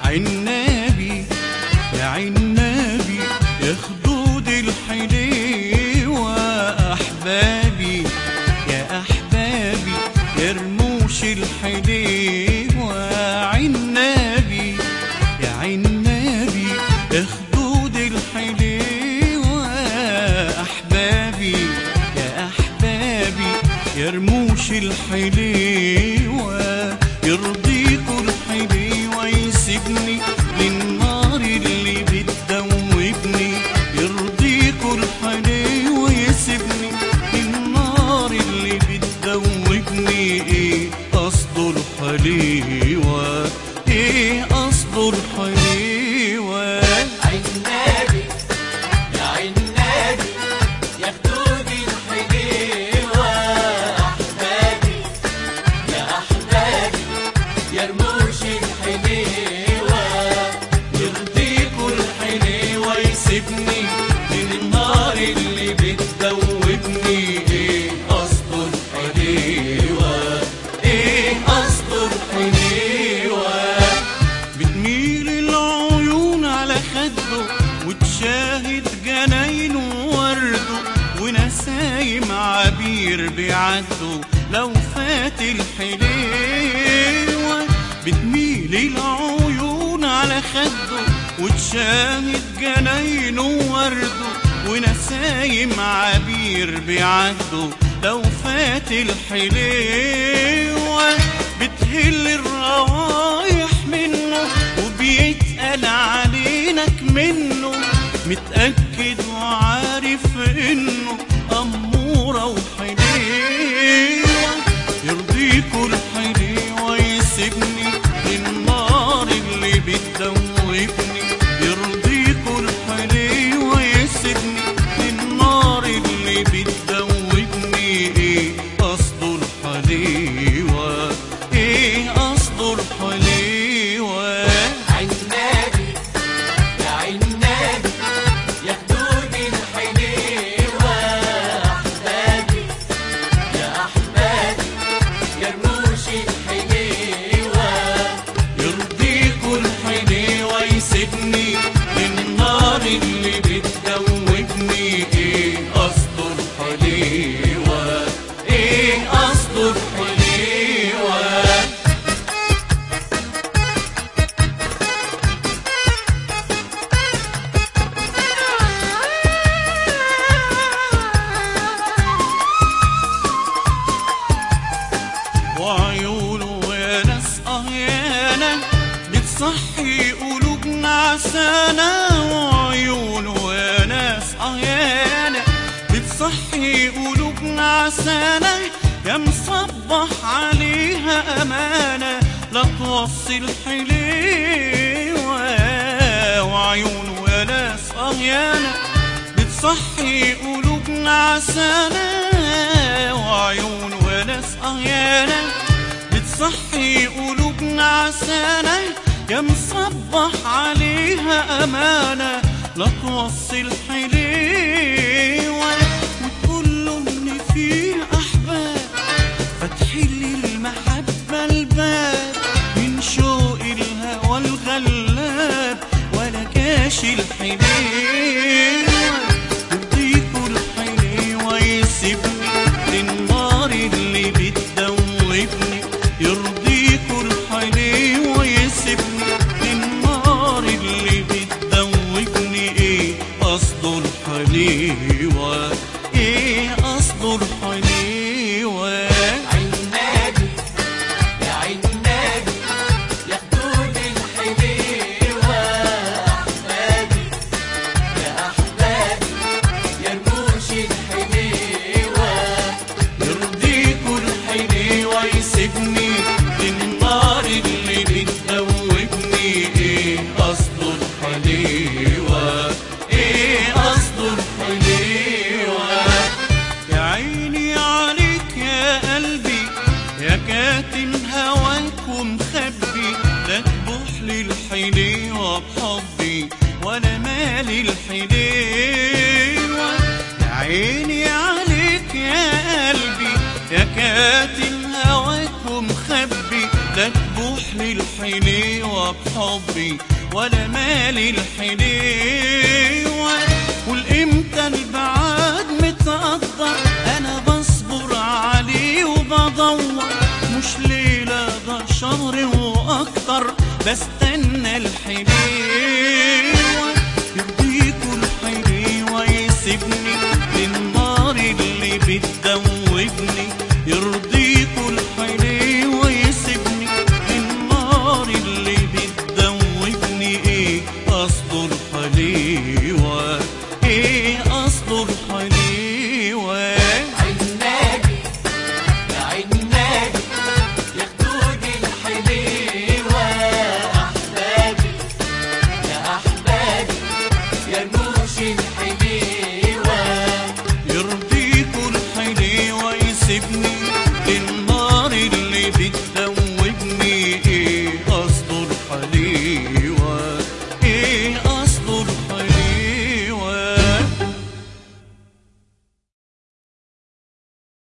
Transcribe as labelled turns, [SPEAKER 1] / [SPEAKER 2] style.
[SPEAKER 1] عنابي يا عنابي يا خدود الحليوة أحبابي يا أحبابي يا رموش الحليوة عنابي يا عنابي يا خدود الحليوة أحبابي يا أحبابي يا رموش الحليوة يرضيكوا الحليوة يسيبني للنار اللي بتدوبني يرضيكوا الحليوة يسيبني للنار اللي بتدوبني ايه قصده الحليوة ايه قصده الحليوة
[SPEAKER 2] عنابي يا عنابي يا خدود الحليوة أحبابي يا أحبابي يا رموش الحليوة
[SPEAKER 1] يرضيكوا الحليوة يسيبني من النار اللي بتدوبني ايه قصده الحليوة ايه قصده الحليوة بتميل العيون على خده وتشاهد جناينه وورده ونسايم عبير بيعدوا لو فات الحليوة بتميل العيون على خده وتشاهد جناينه وورده ونسايم عبير بيعدوا لو فات الحليوة بتهل الروايح منه وبيتقل علينك منه متأكد وعارف انه أمورة وحليوة يرضيكوا الحليوة يسيبني للنار اللي بتدوبني يرضيكوا الحليوة يسيبني للنار اللي بتدوبني ايه قصده الحليوة ايه قصده الحليوة
[SPEAKER 2] عنابي يا عنابي يا خدود الحليوة أحبابي يا أحبابي يا رموش الحليوة
[SPEAKER 1] يرضيكوا الحليوة يسيبني للنار اللي بتدوبني ايه قصده الحليوة ايه قصده الحليوة وعيونه يا ناس أهيانة بتصحي قلوبنا عسانة وعيونه يا ناس أهيانة بتصحي قلوبنا عسانة يا مصبح عليها أمانة لا توصي الحليوة وعيونه يا ناس أهيانة بتصحي قلوبنا عسانة وعيون وناس أهيانة بتصحي قلوبنا عسانة يا مصبح عليها أمانة لا توصي الحليوة وتقول له إن في أحباب فتحلي المحبة الباب من شوق الهوى الغلاب ولا كاش الحليوة يرضيكوا الحليوة يسيبني للنار اللي بتدوبني يرضيكوا الحليوة يسيبني للنار اللي بتدوبني ايه قصده الحليوة ايه قصده الحليوة
[SPEAKER 2] عنابي يا عنابي يا خدود الحليوة أحبابي يا أحبابي يا رموش الحليوة
[SPEAKER 1] يرضيكوا الحليوة يسيبني للنار اللي بتدوبني ايه قصده الحليوة ايه قصده الحليوة يا عيني عليك يا قلبي يا كاتم هواك ومخبي لا تبوح لي الحليوة بحبي ولا مالي الحليوة يا عيني عليك يا قلبي يا كاتم هواك ومخبي لا تبوح لي الحليوة بحبي ولا مالي الحليوة والامتى البعاد متقدر انا بصبر عليه وبدور مش ليلة ده شهر واكتر بستنى الحليوة يرضيكوا الحليوة يسيبني للنار اللي بتدوبني يرضيكوا الحليوة يسيبني للنار اللي بتدوبني ايه اصله الحليوة ايه اصله الحليوة
[SPEAKER 2] عنابي يا عنابي يا خدود الحليوة أحبابي يا أحبابي يا نوش الحليوة